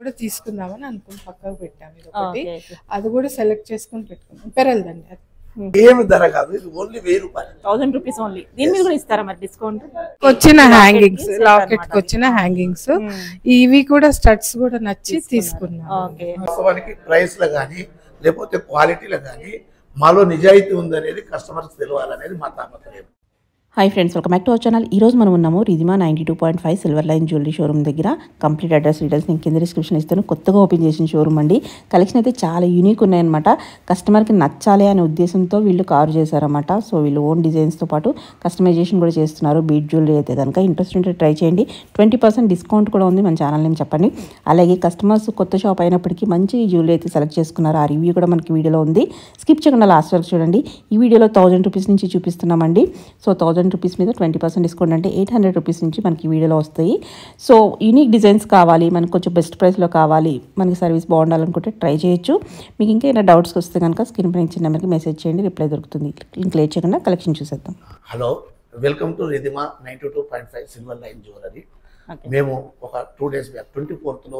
కూడా తీసుకుందామని అనుకుని పక్కకు పెట్టాము ఇది ఒకటి ఓకే ఓకే అది కూడా సెలెక్ట్ చేసుకుని పెట్టుకున్నాం పెరల్దండి అది ఏమి ధర కాదు ఇది ఓన్లీ వెయ్యి రూపాయలు థౌసండ్ రూపీస్ ఓన్లీ దీని మీద కూడా ఇస్తారా మరి డిస్కౌంట్ వచ్చిన హ్యాంగింగ్స్ set లాకెట్ కి అన్నమాట వచ్చిన హ్యాంగింగ్స్ ఇవి కూడా స్టడ్స్ కూడా నచ్చి తీసుకున్నాం ఓకే వాస్తవానికి ప్రైస్ లో కానీ లేకపోతే క్వాలిటీలో కానీ మాలో నిజాయితీ ఉందనేది కస్టమర్స్ తెలియాలనేది మా తాపత్రయం hi friends welcome back to our channel ఈ రోజు మనం ఉన్నాము Ridhima ninety two point five silver line jewellery showroom దగ్గర కంప్లీట్ అడ్రస్ డీటెయిల్స్ నేను కింద డిస్క్రిప్షన్ ఇస్తాను కొత్తగా ఓపెన్ చేసిన షోరూమ్ అండి కలెక్షన్ అయితే చాలా యూనిక్ ఉన్నాయన్నమాట కస్టమర్కి నచ్చాలి అనే ఉద్దేశంతో వీళ్ళు కారు చేశారన్నమాట సో వీళ్ళు ఓన్ డిజైన్స్తో పాటు కస్టమైజేషన్ కూడా చేస్తున్నారు బీట్ జ్యువెలరీ అయితే కనుక ఇంట్రెస్ట్ ఉంటే ట్రై చేయండి ట్వంటీ పర్సెంట్ డిస్కౌంట్ కూడా ఉంది మన ఛానల్ నేమ్ చెప్పండి అలాగే కస్టమర్స్ కొత్త షాప్ అయినప్పటికీ మంచి జ్యువెలరీ అయితే సెలెక్ట్ చేసుకున్నారు ఆ రివ్యూ కూడా మనకి వీడియోలో ఉంది స్కిప్ చేయకుండా లాస్ట్ వరకు చూడండి ఈ వీడియోలో థౌజండ్ రూపీస్ నుంచి చూపిస్తున్నామండి సో థౌజండ్ రూపీస్ మీద ట్వంటీ పర్సెంట్ డిస్కౌంట్ అంటే ఎయిట్ హండ్రెడ్ రూపీస్ నుంచి మనకి వీడియోలో వస్తాయి సో యూనిక్ డిజైన్స్ కావాలి మనకు కొంచెం బెస్ట్ ప్రైస్లో కావాలి మనకి సర్వీస్ బాగుండాలనుకుంటే ట్రై చేయొచ్చు మీకు ఇంకా ఏమైనా డౌట్స్ వస్తే కనుక స్క్రీన్ పైన ఇచ్చిన నెంబర్కి మెసేజ్ చేయండి రిప్లై దొరుకుతుంది లింక్ లేట్ చేయకుండా కలెక్షన్ చూసేద్దాం hello welcome to Ridhima ninety two point five silver line jewellery okay మేము ఒక టూ డేస్ బ్యాక్ ట్వంటీ ఫోర్త్లో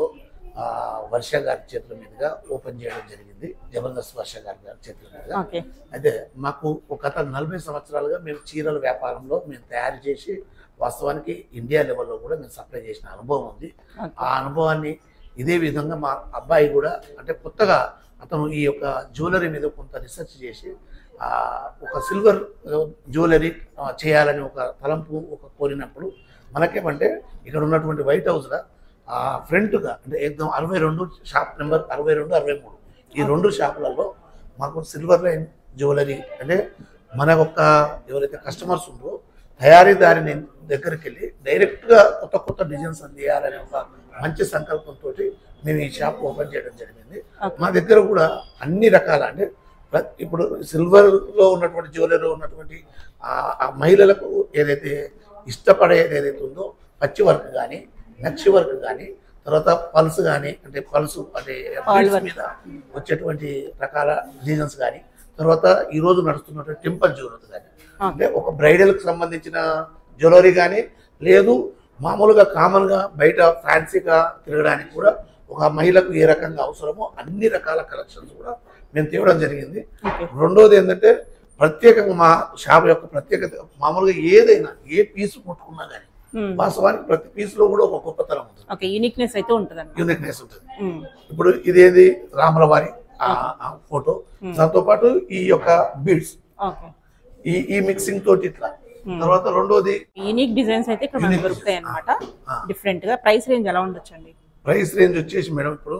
వర్ష గారి చేతుల మీదుగా ఓపెన్ చేయడం జరిగింది జబర్దస్త్ వర్ష గారి గారి చేతుల మీదుగా ఓకే అయితే మాకు ఒక గత నలభై సంవత్సరాలుగా మేము చీరల వ్యాపారంలో మేము తయారు చేసి వాస్తవానికి ఇండియా లెవెల్లో కూడా మేము సప్లై చేసిన అనుభవం ఉంది ఆ అనుభవాన్ని ఇదే విధంగా మా అబ్బాయి కూడా అంటే కొత్తగా అతను ఈ యొక్క జ్యువెలరీ మీద కొంత రీసెర్చ్ చేసి ఆ, ఒక సిల్వర్ జ్యువెలరీ ఆ, చేయాలని ఒక తలంపు ఒక కోరినప్పుడు మనకేమంటే ఇక్కడ ఉన్నటువంటి వైట్ హౌస్లో ఫ్రంట్గా అంటే ఏకదం అరవై రెండు షాప్ నెంబర్ అరవై రెండు అరవై మూడు ఈ రెండు షాపులలో మాకు సిల్వర్ లైన్ జ్యువెలరీ అంటే మన యొక్క ఎవరైతే కస్టమర్స్ ఉందో తయారీదారిని దగ్గరికి వెళ్ళి డైరెక్ట్గా కొత్త కొత్త డిజైన్స్ అందియాలనే ఒక మంచి సంకల్పంతో మేము ఈ షాప్ ఓపెన్ చేయడం జరిగింది Okay. మా దగ్గర కూడా అన్ని రకాల అంటే ప్ర- ఇప్పుడు సిల్వర్లో ఉన్నటువంటి జ్యువెలరీలో ఉన్నటువంటి ఆ- ఆ మహిళలకు ఏదైతే ఇష్టపడేది ఏదైతే ఉందో పచ్చి వర్క్ కానీ నక్షి వర్క్ కానీ తర్వాత పల్స్ కానీ అంటే పల్స్ అంటే Pearl beads work. మీద వచ్చేటువంటి రకాల డిజైన్స్ కానీ తర్వాత ఈ రోజు నడుస్తున్నటువంటి టెంపుల్ జ్యువెలరీ కానీ అంటే ఒక బ్రైడల్కి సంబంధించిన జ్యువెలరీ కానీ లేదు మామూలుగా కామన్గా బయట ఫ్యాన్సీగా తిరగడానికి కూడా ఒక మహిళకు ఏ రకంగా అవసరమో అన్ని రకాల కలెక్షన్స్ కూడా మేము తేవడం జరిగింది ఓకే రెండోది ఏంటంటే ప్రత్యేకంగా మా షాప్ యొక్క ప్రత్యేకత మామూలుగా ఏదైనా ఏ పీస్ ముట్టుకున్నా కానీ వాస్తవానికి ప్రతి పీస్లో కూడా ఒక గొప్పతనం ఉంటుంది ఓకే యూనిక్నెస్ అయితే ఉంటుంది యూనిక్నెస్ ఉంటుంది ఇప్పుడు ఇదేది రాముల వారి ఫోటో దాంతో పాటు ఈ యొక్క బీడ్స్ ఓకే ఈ ఈ మిక్సింగ్ తోటి ఇట్లా తర్వాత రెండోది యూనిక్ డిజైన్స్ అయితే ఇక్కడ మనకు Unique దొరుకుతాయి అనమాట ఆ. డిఫరెంట్ గా ప్రైస్ రేంజ్ ఎలా ఉండొచ్చండి ప్రైస్ రేంజ్ వచ్చేసి మేడం ఇప్పుడు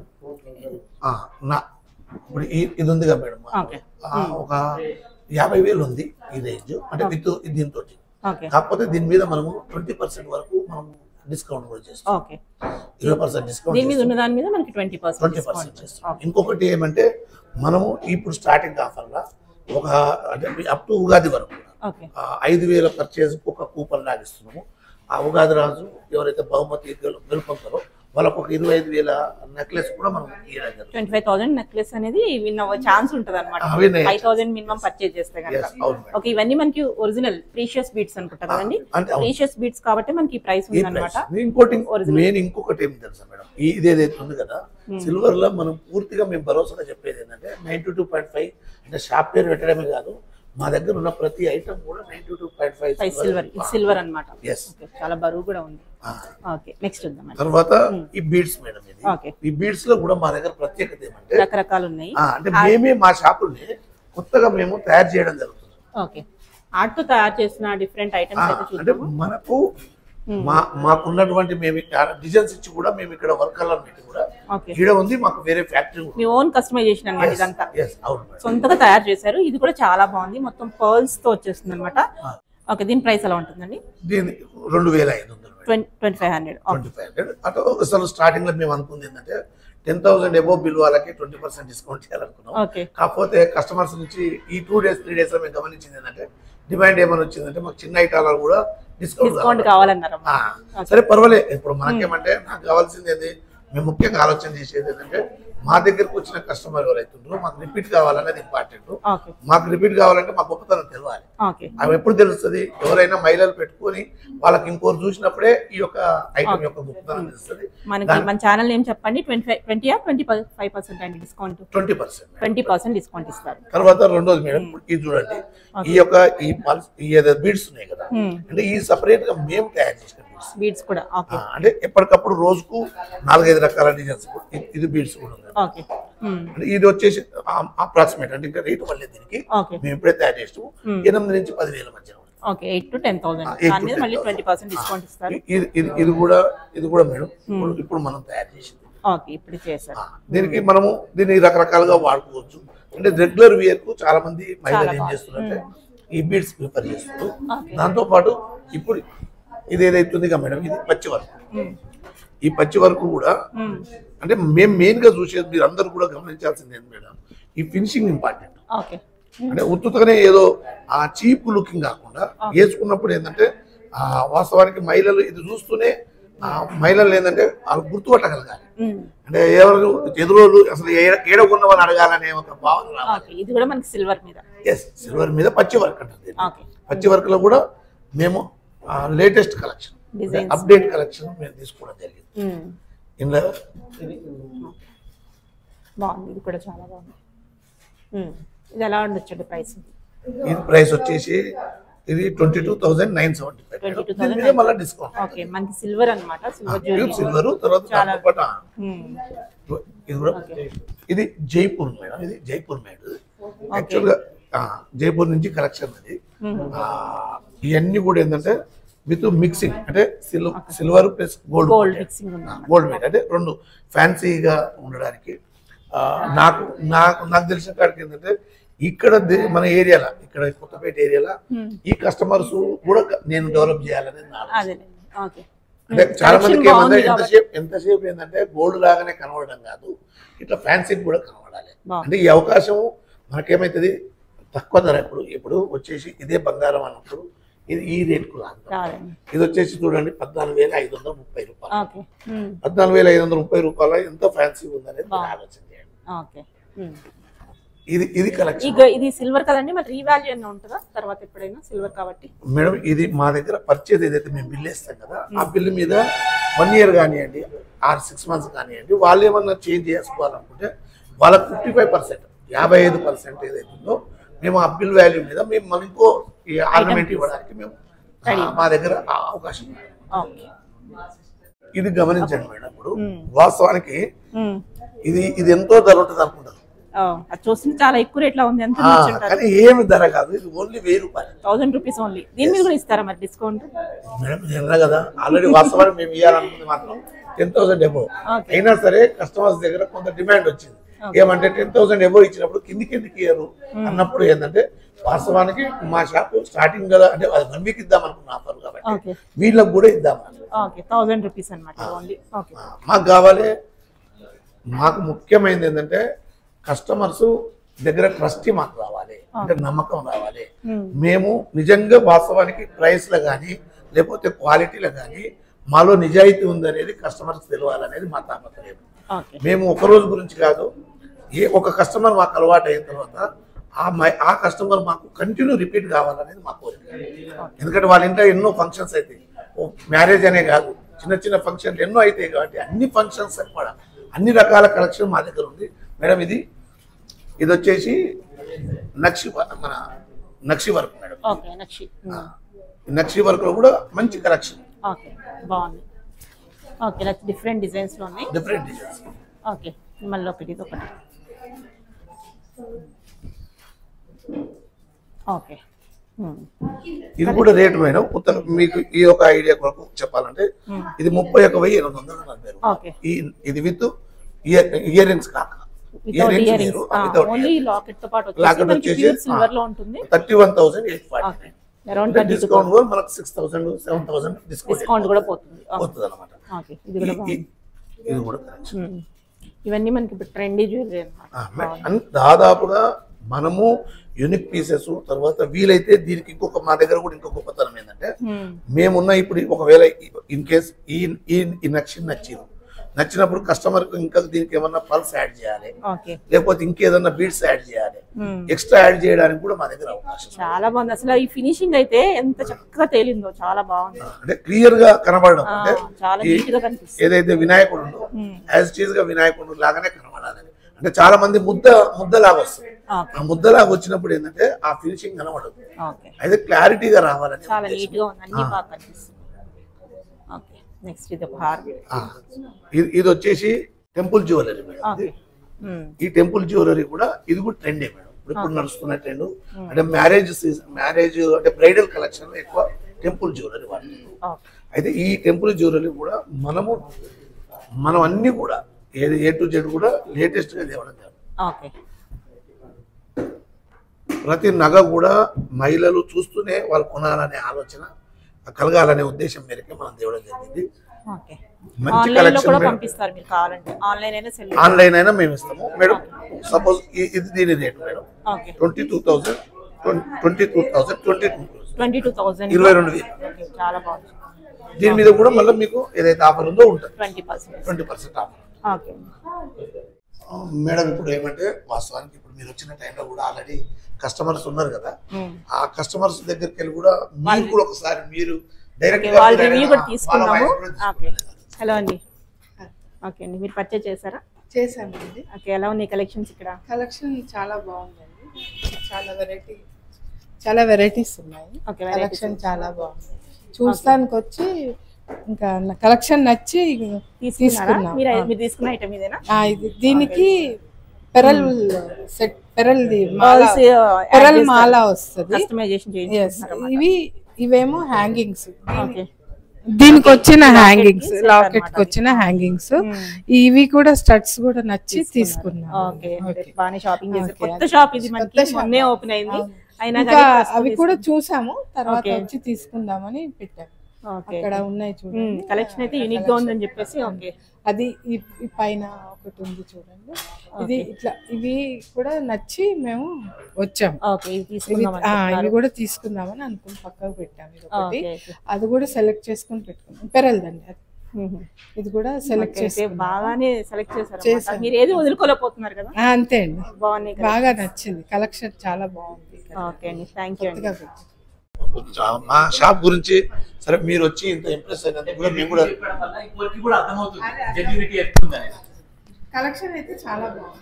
ఆ, నా ఇప్పుడు ఈ- ఇది ఉందిగా మేడం ఓకే ఆ, ఒక యాభై వేలు ఉంది ఈ రేంజ్ అంటే విత్ దీంతో ఓకే కాకపోతే దీని మీద మనము ట్వంటీ పర్సెంట్ వరకు మనం డిస్కౌంట్ కూడా చేస్తాం ఓకే ఇరవై పర్సెంట్ డిస్కౌంట్ దీని మీద ఉన్న దాని మీద మనకి ట్వంటీ పర్సెంట్ ట్వంటీ పర్సెంట్ చేస్తాం ఇంకొకటి ఏమంటే మనము ఇప్పుడు స్టార్టింగ్ ఆఫర్లో ఒక అంటే అప్ టు ఉగాది వరకు కూడా ఓకే ఆ, ఐదు వేల పర్చేజ్కి ఒక కూపన్ లాగిస్తున్నాము ఆ ఉగాది రాజు ఎవరైతే బహుమతి గెలు- గెలుపొందుతారో వాళ్ళకు ఒక ఇరవై ఐదు వేల నెక్లెస్ కూడా మనం ఇవ్వడం జరుగుతుంది ట్వంటీ ఫైవ్ థౌసండ్ నెక్లెస్ అనేది విన్ అవ్వే ఛాన్స్ ఉంటుంది అనమాట ఆ, win అయ్యే ఫైవ్ థౌసండ్ మినిమం పర్చేజ్ చేస్తే కనుక Yes, అవును మేడం. ఓకే ఇవన్నీ మనకి ఒరిజినల్ ప్రీషియస్ బీట్స్ అనుకుంటా కదండి అంటే అవును. ప్రీషియస్ బీట్స్ కాబట్టి మనకి ఈ ప్రైస్ ఈ ఉందన్నమాట ప్రైస్ ఇంకోటి Original. మెయిన్ ఇంకొకటి ఏం తెలుసా మేడం ఈ- ఇది ఏదైతే ఉంది కదా సిల్వర్ లో మనం పూర్తిగా మేము భరోసాగా చెప్పేది ఏంటంటే నైన్టీ టూ పాయింట్ ఫైవ్ అంటే షాప్ పేరు పెట్టడమే కాదు మా దగ్గర ఉన్న ప్రతి ఐటమ్ కూడా ninety two point five silver ఇది ఫైవ్ సిల్వర్ అనమాట ఎస్ చాలా బరువు కూడా ఉంది ఓకే నెక్స్ట్ చూద్దాం తర్వాత ఈ బీడ్స్ మేడం ఇది ఓకే ఈ బీడ్స్ లో కూడా మా దగ్గర ప్రత్యేకత ఏమంటే రకరకాలు ఉన్నాయి ఆ, అంటే మేమే మా షాపుల్ని కొత్తగా మేము తయారు చేయడం జరుగుతుంది ఓకే ఆర్ట్ తో తయారు చేసిన డిఫరెంట్ ఆ, ఐటమ్స్ అయితే అంటే చూద్దాము మనకు మా మాకున్నటువంటి మేము డిజైన్స్ ఇచ్చి కూడా మేము ఇక్కడ వర్కర్లను పెట్టి కూడా ఓకే ఈడ ఉంది మాకు వేరే ఫ్యాక్టరీ మీ ఓన్ కస్టమైజేషన్ అన్నమాట ఇదంతా ఎస్ అవును మేడం సొంతగా తయారు చేశారు ఇది కూడా చాలా బాగుంది మొత్తం పర్ల్స్ తో వచ్చేస్తుంది అనమాట ఓకే దీని ప్రైస్ ఎలా ఉంటుందండి దీని రెండు వేల ఐదు వందలు madam twenty twenty five hundred twenty five hundred అటు అసలు స్టార్టింగ్ లో మేము అనుకుంది ఏంటంటే టెన్ థౌసండ్ ఎబో బిల్ వాళ్ళకి ట్వంటీ పర్సెంట్ డిస్కౌంట్ చేయాలనుకున్నాం ఓకే కాకపోతే కస్టమర్స్ నుంచి ఈ టూ డేస్ త్రీ డేస్ లో మేము గమనించింది ఏంటంటే డిమాండ్ ఏమైనా వచ్చిందంటే మాకు చిన్న ఐటాలు కూడా డిస్కౌంట్ డిస్కౌంట్ కావాలన్నారు ఆ, సరే పర్వాలేదు ఇప్పుడు మనకేమంటే నాకు కావాల్సింది ఏంది మేము ముఖ్యంగా ఆలోచన చేసేది ఏంటంటే మా దగ్గరకు వచ్చిన కస్టమర్ ఎవరైతుండ్రో మాకు రిపీట్ కావాలనేది ఇంపార్టెంట్ ఓకే మాకు రిపీట్ కావాలంటే మా గొప్పతనం తెలియాలి ఓకే అవి ఎప్పుడు తెలుస్తుంది ఎవరైనా మహిళలు పెట్టుకొని వాళ్ళకి ఇంకోరు చూసినప్పుడే ఈ యొక్క ఐటమ్ యొక్క గొప్పతనం తెలుస్తుంది మనకి మన ఛానల్ ఏం చెప్పండి twenty five twenty twenty five percent అండి discount twenty percent twenty percent discount ఇస్తారు తర్వాత రెండోది మేడం ఇది చూడండి ఈ యొక్క ఈ పల్స్ ఈ బీడ్స్ ఉన్నాయి కదా అంటే ఈ సపరేట్ గా మేము తయారు చేసిన బీడ్స్ బీడ్స్ కూడా ఓకే అంటే ఎప్పటికప్పుడు రోజుకు నాలుగైదు రకాల డిజైన్స్ ఇది బీడ్స్ కూడా ఉంది ఓకే అంటే ఇది వచ్చేసి అప్రాక్సిమేట్ అంటే ఇంకా రేటు వల్లే దీనికి ఓకే మేము ఇప్పుడే తయారు చేస్తాము ఎనిమిది నుంచి పదివేల మధ్య ఉంది. Okay eight to ten thousand eight to దాని మీద మళ్ళీ 10,000. ట్వంటీ పర్సెంట్ డిస్కౌంట్ ఇస్తారు ఇది ఇది ఇది కూడా ఇది కూడా మేడం ఇప్పుడు ఇప్పుడు మనం తయారు చేసింది ఓకే ఇప్పుడు చేశారు ఆ, దీనికి మనము దీన్ని రకరకాలుగా వాడుకోవచ్చు అంటే రెగ్యులర్ వేర్ కు చాలా మంది మహిళలు ఏం చేస్తున్నారంటే ఈ బీడ్స్ ప్రిఫర్ చేస్తారు దాంతో పాటు ఇప్పుడు ఇది ఏదైతుంది కదా మేడం ఇది పచ్చి వర్క్ ఈ పచ్చి వర్క్ కూడా అంటే మేము మెయిన్ గా చూసేది మీరు అందరూ కూడా గమనించాల్సింది ఏంటి మేడం ఈ ఫినిషింగ్ ఇంపార్టెంట్ ఓకే అంటే ఉత్తుతగానే ఏదో ఆ చీప్ లుకింగ్ కాకుండా వేసుకున్నప్పుడు ఏంటంటే ఆ వాస్తవానికి మహిళలు ఇది చూస్తూనే ఆ మహిళలు ఏంటంటే వాళ్ళు గుర్తుపట్టగలగాలి అంటే ఎవరు ఎదురోళ్ళు అసలు ఏడ- ఏడ ఉన్న వాళ్ళు అడగాలనే ఒక భావన రావాలి ఓకే ఇది కూడా మనకి సిల్వర్ మీద ఎస్ సిల్వర్ మీద పచ్చి వర్క్ అంటుంది ఓకే పచ్చి వర్క్ లో కూడా మేము latest collection Designs. Update collection మేము తీసుకోవడం జరిగింది ఇందులో బాగుంది ఇది కూడా చాలా బాగుంది ఉమ్. ఇది ఎలా ఉండొచ్చు ప్రైస్ ఇది ప్రైస్ వచ్చేసి ఇది twenty two thousand nine seventy five 22,975. మళ్ళీ డిస్కౌంట్ ఓకే మనకి సిల్వర్ అన్నమాట సిల్వర్ ప్యూర్ జ్యువెలరీ సిల్వర్ తర్వాత చాలా- దాంతో పాటు, ఆ, ఉమ్. ఇది కూడా ఇది జైపూర్ మేడం ఇది జైపూర్ మేడ్ యాక్చువల్గా ఆ, జైపూర్ నుంచి కలెక్షన్ అది ఆ, ఇవన్నీ కూడా ఏంటంటే విత్ మిక్సింగ్ అంటే సిల్ silver plus gold gold mixing ఉంది గోల్డ్ మేడ్ అంటే రెండు ఫ్యాన్సీగా ఉండడానికి ఆ, నాకు నాకు నాకు తెలిసిన కాడికి ఏంటంటే ఇక్కడ దే- మన ఏరియాలో ఇక్కడ కొత్తపేట ఏరియాలో ఈ కస్టమర్స్ కూడా నేను డెవలప్ చేయాలనేది నా ఆలోచన. అదే ఓకే అంటే చాలా Collection మందికి ఏమంటే బాగుంది కాబట్టి. ఎంతసేపు ఎంతసేపు ఏంటంటే గోల్డ్ లాగానే కనబడడం కాదు ఇట్లా ఫ్యాన్సీ కూడా కనబడాలి బాగుంది. అంటే ఈ అవకాశం మనకేమైతుంది తక్కువ ధర ఇప్పుడు ఇప్పుడు వచ్చేసి ఇదే బంగారం అన్నప్పుడు ఇది ఈ రేట్కు రాదు రాదండి ఇది వచ్చేసి చూడండి పద్నాలుగు వేల ఐదు వందల ముప్పై రూపాయలు ఓకే ఉమ్. పద్నాలుగు వేల ఐదు వందల ముప్పై రూపాయల ఎంత ఫ్యాన్సీ ఉందనేది మీరు బాగుంది. ఆలోచన చేయండి ఓకే ఉమ్. ఇది ఇది కలెక్షన్ ఇక ఇది సిల్వర్ కదండి మరి రీవాల్యూ అన్న ఉంటుందా తర్వాత ఎప్పుడైనా సిల్వర్ కాబట్టి మేడం ఇది మా దగ్గర పర్చేజ్ ఏదైతే మేము బిల్ వేస్తాం కదా ఆ బిల్ మీద వన్ ఇయర్ కానివ్వండి ఆర్ సిక్స్ మంత్స్ కానివ్వండి వాళ్ళు ఏమన్నా చేంజ్ చేసుకోవాలనుకుంటే వాళ్ళకి ఫిఫ్టీ ఫైవ్ పర్సెంట్ యాభై ఐదు పర్సెంట్ ఏదైతుందో మేము ఆ బిల్ వాల్యూ మీద మేము మనం ఇంకో ఆర్నమెంట్ ఇవ్వడానికి మేము ఆ, మా దగ్గర ఆ అవకాశం ఉంది. ఓకే ఇది గమనించండి మేడం ఇప్పుడు మ్మ్. వాస్తవానికి ఉమ్. ఇది ఇది ఎంతో ధర ఉంటుంది అనుకుంటారు ఓ, అది చూస్తుంటే చాలా ఎక్కువ రేట్లో ఉంది ఎంత ఆ, ఉంటారు కానీ ఏమి ధర కాదు ఇది ఓన్లీ వెయ్యి రూపాయలు థౌసండ్ రూపీస్ ఓన్లీ దీని మీద కూడా ఇస్తారా మరి డిస్కౌంట్ మేడం ఇది ఎన్నా కదా ఆల్రెడీ వాస్తవానికి మేము ఇవ్వాలనుకుంది మాత్రం టెన్ థౌసండ్ ఎబో Okay. అయినా సరే కస్టమర్స్ దగ్గర కొంత డిమాండ్ వచ్చింది ఏమంటే టెన్ థౌసండ్ ఎబో ఇచ్చినప్పుడు కిందికి ఎందుకు ఇయ్యరు అన్నప్పుడు ఏంటంటే వాస్తవానికి మా షాప్ స్టార్టింగ్ కదా అంటే అది వన్ వీక్ ఇద్దాం అనుకున్న ఆఫర్ కాబట్టి ఓకే వీళ్ళకి కూడా ఇద్దాం అన్నమాట. ఓకే థౌసండ్ రూపీస్ అనమాట ఓన్లీ ఓకే ఆ, మాకు కావాలి మాకు ముఖ్యమైనది ఏంటంటే కస్టమర్స్ దగ్గర ట్రస్ట్ మాకు రావాలి అంటే నమ్మకం రావాలి మేము నిజంగా వాస్తవానికి ప్రైస్లో కానీ లేకపోతే క్వాలిటీలో కానీ మాలో నిజాయితీ ఉందనేది కస్టమర్స్ తెలియాలనేది మా తాపత్రయం ఓకే మేము ఒక రోజు గురించి కాదు ఏ ఒక కస్టమర్ మాకు అలవాటు అయిన తర్వాత ఆ మై ఆ కస్టమర్ మాకు కంటిన్యూ రిపీట్ కావాలనేది మా కోరిక ఎందుకంటే వాళ్ళ ఇంట్లో ఎన్నో ఫంక్షన్స్ అవుతాయి ఓ మ్యారేజ్ అనే కాదు చిన్న చిన్న ఫంక్షన్లు ఎన్నో అవుతాయి కాబట్టి అన్ని ఫంక్షన్స్ కూడా అన్ని రకాల కలెక్షన్ మా దగ్గర ఉంది మేడం ఇది ఇది వచ్చేసి నక్షి వ- మన నక్షి వర్క్ మేడం ఓకే నక్షి నక్షి వర్క్ లో కూడా మంచి కలెక్షన్ ఓకే బాగుంది ఓకే ఇలా డిఫరెంట్ డిజైన్స్ లో ఉన్నాయి డిఫరెంట్ డిజైన్స్ ఓకే మళ్ళీ ఒకటి ఇది ఒకటి ఓకే ఉమ్. ఇది కూడా రేటు మేడం కొత్త మీకు ఈ ఒక ఐడియా కొరకు చెప్పాలంటే ఇది ముప్పై ఒక వెయ్యి ఎనిమిది వందల నలభై రూపాయలు. ఓకే ఈ ఇది విత్ ఇయర్ ఇయర్ రింగ్స్ కాక without earrings only locket తో పాటు వచ్చేసి లాకెట్ మనకి వచ్చేసి ప్యూర్ సిల్వర్ లో ఉంటుంది thirty one thousand eight forty okay around thirty discount కూడా మనకు six thousand seven thousand discount discount కూడా పోతుంది ఓకే. పోతుంది అనమాట ఓకే ఇది కూడా బాగుంది ఇది కూడా correct. ఉమ్. ఇవన్నీ మనకి ఇప్పుడు ట్రెండీ జ్యువెలరీ ఆ, అనమాట అన్- దాదాపుగా మనము యూనిక్ పీసెస్ తర్వాత వీలైతే దీనికి ఇంకొక మా దగ్గర కూడా ఇంకొక గొప్పతనం ఏంటంటే మేమున్న ఇప్పుడు ఒకవేళ ఇన్ కేస్ ఈ ఈ ఈ నచ్చి నచ్చిరు నచ్చినప్పుడు కస్టమర్ ఇంకా దీనికి ఏమన్నా పల్స్ యాడ్ చేయాలి ఓకే లేకపోతే ఇంకేదన్నా బీడ్స్ యాడ్ చేయాలి మ్మ్. ఎక్స్ట్రా యాడ్ చేయడానికి కూడా మా దగ్గర అవకాశం ఉంది. చాలా బాగుంది అసలు ఈ ఫినిషింగ్ అయితే ఎంత చక్కగా తేలిందో చాలా బాగుంది అంటే క్లియర్ గా కనబడడం ఆ, అంటే చాలా ఈ- నీట్ గా కనిపిస్తుంది ఏదైతే వినాయకుడు ఉందో మ్మ్. యాజ్ టీజ్ గా వినాయకుడు లాగానే కనబడాలి అంటే చాలా మంది ముద్ద ముద్దలాగా వస్తుంది ఓకే ఆ ముద్దలాగా వచ్చినప్పుడు ఏంటంటే ఆ ఫినిషింగ్ కనబడదు ఓకే అయితే క్లారిటీగా రావాలని చాలా ఉద్దేశం. నీట్ గా ఉంది అన్ని బాగా కనిపిస్తుంది ఓకే నెక్స్ట్ ఇది ఒక హార్ ఆ, ఇది ఇది వచ్చేసి టెంపుల్ జ్యువెలరీ మేడం ఓకే ఇది. ఈ టెంపుల్ జ్యువెలరీ కూడా ఇది కూడా ట్రెండే మేడం ఇప్పుడు ఇప్పుడు Okay. నడుస్తున్న ట్రెండ్ అంటే మ్యారేజ్ సీజన్ మ్యారేజ్ అంటే బ్రైడల్ కలెక్షన్ ఎక్కువ టెంపుల్ జ్యువెలరీ వాడుతుంది ఓకే అయితే ఈ టెంపుల్ జ్యువెలరీ కూడా మనము మనం అన్ని కూడా ఏది ఏ టు జెడ్ కూడా లేటెస్ట్ గా తేవడం జరిగింది. ఓకే ప్రతి నగ కూడా మహిళలు చూస్తూనే వాళ్ళు కొనాలనే ఆలోచన కలగాలనే ఉద్దేశం మేరకే మనం తేవడం జరిగింది ఓకే మంచి ఆన్లైన్ లో కలెక్షన్ కూడా మేడం. పంపిస్తారు మీరు కావాలంటే ఆన్లైన్ అయినా సెల్ ఆన్లైన్ అయినా మేము ఇస్తాము మేడం సపోజ్ ఇది దీని rate madam okay twenty two thousand twenty two thousand twenty two twenty two thousand ఇరవై రెండు వేలు ఓకే చాలా బాగుంది దీని మీద కూడా మళ్ళీ మీకు ఏదైతే ఆఫర్ ఉందో ఉంటుంది twenty percent twenty percent offer okay madam ఇప్పుడు ఏమంటే వాస్తవానికి ఇప్పుడు మీరు వచ్చిన టైంలో కూడా ఆల్రెడీ కస్టమర్స్ ఉన్నారు కదా మ్మ్. ఆ కస్టమర్స్ దగ్గరికి వెళ్ళి కూడా మీరు కూడా ఒకసారి మీరు డైరెక్ట్ ఓకే వాళ్ళ రివ్యూ కూడా తీసుకున్నాము ఓకే హలో అండి ఓకే అండి మీరు పర్చేజ్ చేశారా చేశామండి ఓకే ఎలా ఉన్నాయి కలెక్షన్స్ ఇక్కడ కలెక్షన్ చాలా బాగుందండి చాలా వెరైటీ చాలా వెరైటీస్ ఉన్నాయి Okay, varieties కలెక్షన్ చాలా బాగుంది చూస్తానికి వచ్చి ఇంకా కలెక్షన్ నచ్చి తీసుకున్నారా తీసుకున్నాం మీరు ఆ. మీరు తీసుకున్న ఐటమ్ ఇదేనా ఆ, ఇది దీనికి pearl set pearl Pearls, uh, add pearl చేస్తారు. మాల వస్తుంది కస్టమైజేషన్ ఎస్ చేయించుకుంటున్నారా ఇవి ఇవేమో హ్యాంగింగ్స్ ఓకే దీనికి వచ్చిన Locket కి హ్యాంగింగ్స్ set లాకెట్ అన్నమాట కి వచ్చిన హ్యాంగింగ్స్ Hmm. ఇవి కూడా స్టడ్స్ కూడా నచ్చి తీసుకున్నాం ఓకే బాగానే షాపింగ్ చేశారు Okay. కొత్త షాప్ ఇది మనకి కొత్త shop. మొన్నే ఓపెన్ అయింది అవును. అయినా ఇంకా కానీ ప్రస్తుతం అవి కూడా చూసాము తర్వాత Okay. వచ్చి తీసుకుందామని పెట్టాం ఓకే అక్కడ ఉన్నాయి చూడండి కలెక్షన్ అయితే యూనిక్ గా ఉందని చెప్పేసి ఓకే అది ఈ- ఈ పైన ఒకటి ఉంది చూడండి ఇది ఇట్లా ఇవి కూడా నచ్చి మేము వచ్చాం ఓకే ఇది ఇవి తీసుకుందాం ఆ, ఇవి కూడా తీసుకుందామని అనుకుని పక్కకు పెట్టాం ఇది ఒకటి ఓకే ఓకే. అది కూడా సెలెక్ట్ చేసుకుని పెట్టుకున్నాం పెరల్దండి అది మ్మ్. ఇది కూడా సెలెక్ట్ ఓకే, అయితే చేసుకున్నాం బాగానే సెలెక్ట్ చేశారు చేశాను. మీరు ఏది వదులుకోలేకపోతున్నారు కదా ఆ, అంతే అండి బాగున్నాయి కదా బాగా నచ్చింది కలెక్షన్ చాలా బాగుంది ఓకే అండి థ్యాంక్ యూ అండి కొత్తగా పెట్టాం. మా షాప్ గురించి సరే మీరు వచ్చి ఇంత ఇంప్రెస్ అయినందుకు కూడా మేము కూడా చెప్పడం వల్ల ఇంకోరికి కూడా అర్థమవుతుంది జెన్యూనిటీ ఎట్లుంది అనేది కలెక్షన్ అయితే చాలా బాగుంది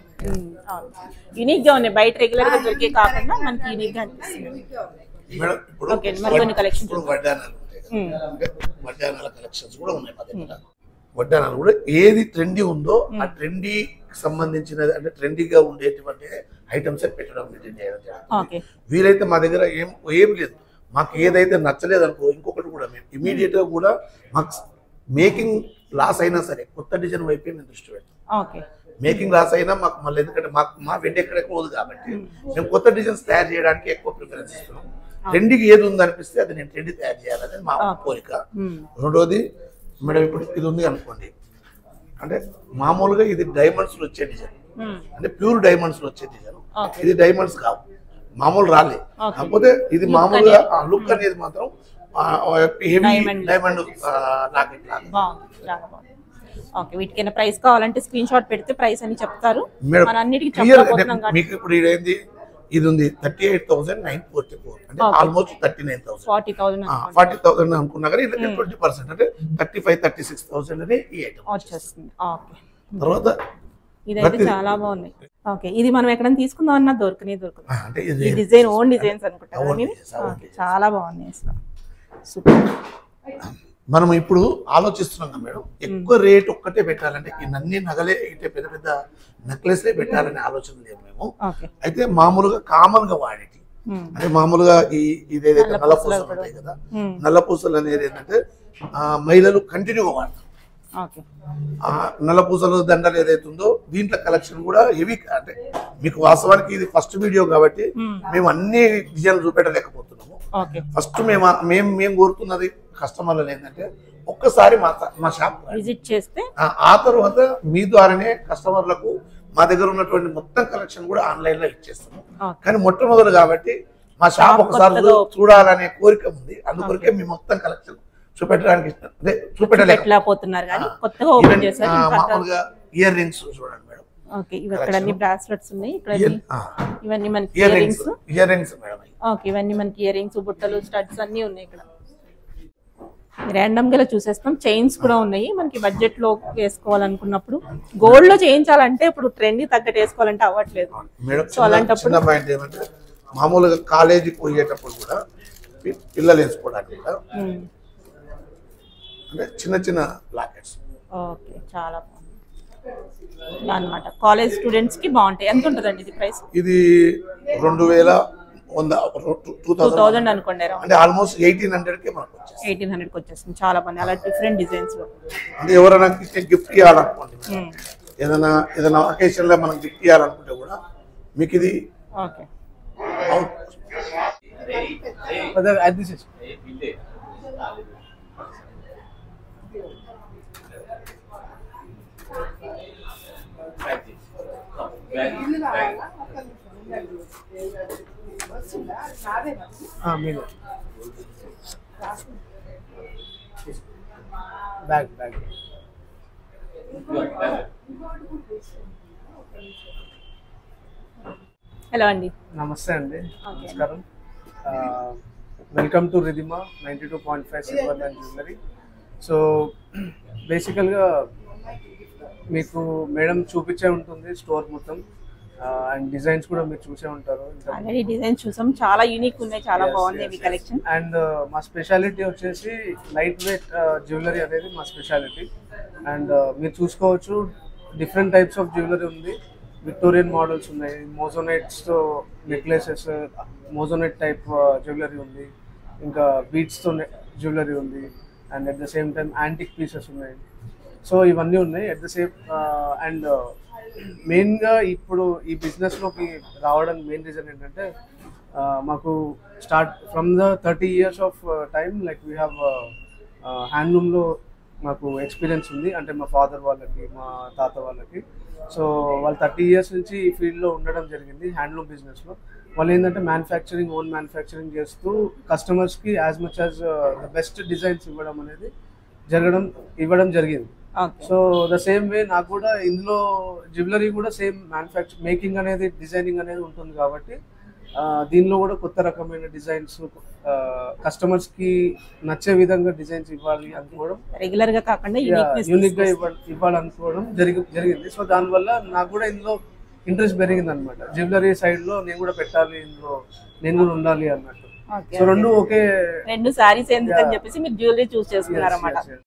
యూనిక్ గా ఉన్నాయి బయట రెగ్యులర్ గా దొరికే కాకుండా మనకి యూనిక్ గా అనిపిస్తుంది మేడం ఇప్పుడు Okay, మరి కొన్ని collections ఇప్పుడు వడ్డానాలు ఉంటాయి కదా. మ్మ్. అంటే వడ్డానాల కలెక్షన్స్ కూడా ఉన్నాయి మా దగ్గర వడ్డానాలు కూడా ఏది ట్రెండీ ఉందో ఆ ట్రెండీ సంబంధించినది అంటే ట్రెండీగా ఉండేటువంటి ఐటమ్స్ పెట్టడం మెయింటైన్ చేయడం జరుగుతుంది. ఓకే వీలైతే మా దగ్గర ఏం ఏం లేదు మాకు ఏదైతే నచ్చలేదు అనుకో ఇంకొకటి కూడా మేము ఇమీడియట్ గా కూడా మాకు మేకింగ్ లాస్ అయినా సరే కొత్త డిజైన్ వైపే మేము దృష్టి పెడతాం ఓకే మేకింగ్ లాస్ అయినా మాకు మళ్ళీ ఎందుకంటే మాకు మా వెంట ఎక్కడ పోదు కాబట్టి మేము కొత్త డిజైన్స్ తయారు చేయడానికి ఎక్కువ ప్రిఫరెన్స్ ఇస్తున్నాం ట్రెండీకి ఏది ఉంది అనిపిస్తే అది నేను ట్రెండీ తయారు చేయాలనేది మా కోరిక రెండోది మేడం ఇప్పుడు ఇది ఉంది అనుకోండి అంటే మామూలుగా ఇది డైమండ్స్ వచ్చే డిజైన్ అంటే ప్యూర్ డైమండ్స్ వచ్చే డిజైన్ Okay. ఇది డైమండ్స్ కావు మామూలు రాలే Okay. కాకపోతే ఇది మామూలుగా లుక్ అనేది మాత్రం హెవీ Diamond. డైమండ్ లాకెట్ లాగా బాగుంది చాలా బాగుంది ఓకే వీటికైనా ప్రైస్ కావాలంటే స్క్రీన్ షాట్ పెడితే ప్రైస్ అని చెప్తారు మేడం మన అన్నిటికీ క్లియర్ చెప్పకపోతున్నాం కాబట్టి మీకు ఇప్పుడు ఇదేంది ఇది ఉంది thirty eight thousand nine forty four అంటే Okay. Almost thirty nine thousand forty thousand forty thousand అనుకున్నా కానీ ఇది ట్వంటీ పర్సెంట్ అంటే thirty five thirty six thousand అని ఈ ఐటమ్ వచ్చేస్తుంది ఓకే తర్వాత ఇదైతే ప్రతిదీ. చాలా బాగున్నాయి ఓకే ఇది మనం ఎక్కడైనా తీసుకుందాం అన్నా దొరకనే దొరకదు ఆ, అంటే ఈ ఇది డిజైన్ ఓన్ డిజైన్స్ అనుకుంటా కదా Own మీవి? designs, own okay, designs. చాలా బాగున్నాయి అసలు సూపర్ మనం ఇప్పుడు ఆలోచిస్తున్నాం కదా మేడం ఎక్కువ రేట్ ఒక్కటే పెట్టాలంటే ఈ నన్ని నగలే ఇటే పెద్ద పెద్ద నెక్లెస్లే పెట్టాలనే ఆలోచన లేదు మేము ఓకే అయితే మామూలుగా కామన్ గా వాడేటి మ్మ్. అంటే మామూలుగా ఈ ఇదేదైతే నల్ల నల్ల పూసలు పూసలు కూడా. ఉంటాయి కదా మ్మ్. నల్ల పూసలు అనేది ఏంటంటే ఆ, మహిళలు కంటిన్యూగా వాడతారు ఓకే ఆ నల్ల పూసలు దండలు ఏదైతే ఉందో దీంట్లో కలెక్షన్ కూడా హెవీ అంటే మీకు వాస్తవానికి ఇది ఫస్ట్ వీడియో కాబట్టి మ్మ్. మేము అన్ని డిజైన్లు చూపెట్టలేకపోతున్నాము ఓకే ఫస్ట్ మేము మేము మేము కోరుతున్నది కస్టమర్లు ఏంటంటే ఒక్కసారి మా మా షాప్ విజిట్ చేస్తే ఆ తర్వాత మీ ద్వారానే కస్టమర్లకు మా దగ్గర ఉన్నటువంటి మొత్తం కలెక్షన్ కూడా ఆన్లైన్ లో ఇచ్చేస్తాము ఓకే కానీ మొట్టమొదటి కాబట్టి మా షాప్ షాప్ ఒకసారి కొత్తగా చూ- చూడాలనే కోరిక ఉంది అందుకొరకే మీ మొత్తం కలెక్షన్ చూపెట్టడానికి ఇష్టం అదే చూపెట్టలేక పెట్టలేకపోతున్నారు కానీ ఆ. కొత్తగా ఓపెన్ ఈవెన్, చేశారు ఆ, ఇంకా మామూలుగా ఇయర్ రింగ్స్ చూడండి మేడం ఓకే ఇవి ఇక్కడ అన్ని బ్రాస్లెట్స్ ఉన్నాయి ఇక్కడ ఇయర్ అన్ని- ఇవన్నీ మనకి ear earrings rings earrings madam okay ఇవన్నీ మనకి ఇయర్ రింగ్స్ బుట్టలు స్టడ్స్ అన్ని ఉన్నాయి ఇక్కడ ర్యాండమ్ గా ఇలా చూసేస్తాం చైన్స్ కూడా ఉన్నాయి మనకి బడ్జెట్ లో వేసుకోవాలనుకున్నప్పుడు గోల్డ్ లో చేయించాలంటే ఇప్పుడు ట్రెండ్ తగ్గట్టు వేసుకోవాలంటే అవ్వట్లేదు మేడం సో చిన్న- అలాంటప్పుడు- చిన్న పాయింట్ ఏమంటే మామూలుగా కాలేజీకి పోయేటప్పుడు కూడా పి- పిల్లలు వేసుకోవడానికి కూడా ఉమ్. అంటే చిన్న చిన్న లాకెట్స్ ఓకే చాలా బాగుంది ఇలా అన్నమాట కాలేజ్ స్టూడెంట్స్ కి బాగుంటాయి ఎంత ఉంటుందండి ఇది ప్రైస్ ఇది రెండు వేల వంద టూ టూ థౌసండ్ థౌజండ్ అనుకోండి అరౌండ్ అంటే ఆల్మోస్ట్ ఎయిటీన్ హండ్రెడ్ కి మనకు వచ్చేస్తుంది ఎయిటీన్ హండ్రెడ్ కి వచ్చేస్తుంది చాలా బాగుంది అలా డిఫరెంట్ డిజైన్స్ లో అంటే ఎవరైనా గిఫ్ట్ ఇవ్వాలనుకోండి ఉమ్. ఏదైనా ఏదైనా అకేషన్ లో మనం గిఫ్ట్ ఇవ్వాలనుకుంటే కూడా మీకు ఇది ఓకే అవుట్ ఏ పిల్లే. బ్యాగ్ తీసి. Bag bag bag bag bag hello అండి నమస్తే అండి నమస్కారం welcome to Ridhima ninety two point five silver line jewellery so బేసికల్గా మీకు మేడం చూపించే ఉంటుంది స్టోర్ మొత్తం అండ్ డిజైన్స్ కూడా మీరు చూసే ఉంటారు ఆల్రెడీ డిజైన్స్ చూసాం చాలా యూనిక్ ఉన్నాయి చాలా బాగుంది మీ కలెక్షన్ అండ్ మా స్పెషాలిటీ వచ్చేసి లైట్ వెయిట్ జ్యువెలరీ అనేది మా స్పెషాలిటీ అండ్ మీరు చూసుకోవచ్చు డిఫరెంట్ టైప్స్ ఆఫ్ జ్యువెలరీ ఉంది విక్టోరియన్ మోడల్స్ ఉన్నాయి మోజోనైట్స్తో నెక్లెసెస్ మోజోనైట్ టైప్ జ్యువెలరీ ఉంది ఇంకా బీట్స్తో జ్యువెలరీ ఉంది and at the same time antique pieces ఉన్నాయి సో ఇవన్నీ ఉన్నాయి అట్ ద సేమ్ అండ్ మెయిన్గా ఇప్పుడు ఈ బిజినెస్లోకి రావడానికి మెయిన్ రీజన్ ఏంటంటే ఆ, మాకు start from the thirty years of time like we have హ్యాండ్లూమ్లో మాకు ఎక్స్పీరియన్స్ ఉంది అంటే మా ఫాదర్ వాళ్ళకి మా తాత వాళ్ళకి సో వాళ్ళు థర్టీ ఇయర్స్ నుంచి ఈ ఫీల్డ్లో ఉండడం జరిగింది హ్యాండ్లూమ్ బిజినెస్లో వాళ్ళు ఏంటంటే మ్యానుఫ్యాక్చరింగ్ ఓన్ మ్యానుఫ్యాక్చరింగ్ చేస్తూ కస్టమర్స్కి as much as the best designs ఇవ్వడం అనేది జరగడం ఇవ్వడం జరిగింది okay so the same way నాకు కూడా ఇందులో జ్యువెలరీ కూడా సేమ్ మ్యానుఫ్యాక్చర్ మేకింగ్ అనేది డిజైనింగ్ అనేది ఉంటుంది కాబట్టి ఆ, దీనిలో కూడా కొత్త రకమైన డిజైన్స్ కస్టమర్స్ కి నచ్చే విధంగా డిజైన్స్ ఇవ్వాలి అనుకోవడం రెగ్యులర్ గా కాకుండా యూనిక్నెస్ యూనిక్ గా ఇవ్వాలి ఇవ్వాలనుకోవడం జరిగి జరిగింది సో దానివల్ల నాకు కూడా ఇందులో ఇంట్రెస్ట్ పెరిగింది అనమాట జ్యువెలరీ సైడ్ లో నేను కూడా పెట్టాలి ఇందులో నేను కూడా ఉండాలి అన్నట్టు ఓకే సో రెండు ఒకే రెండు సారీస్ ఎందుకని చెప్పేసి మీరు జ్యువెలరీ చూస్ చేసుకున్నారు Yes, అనమాట yes, yes.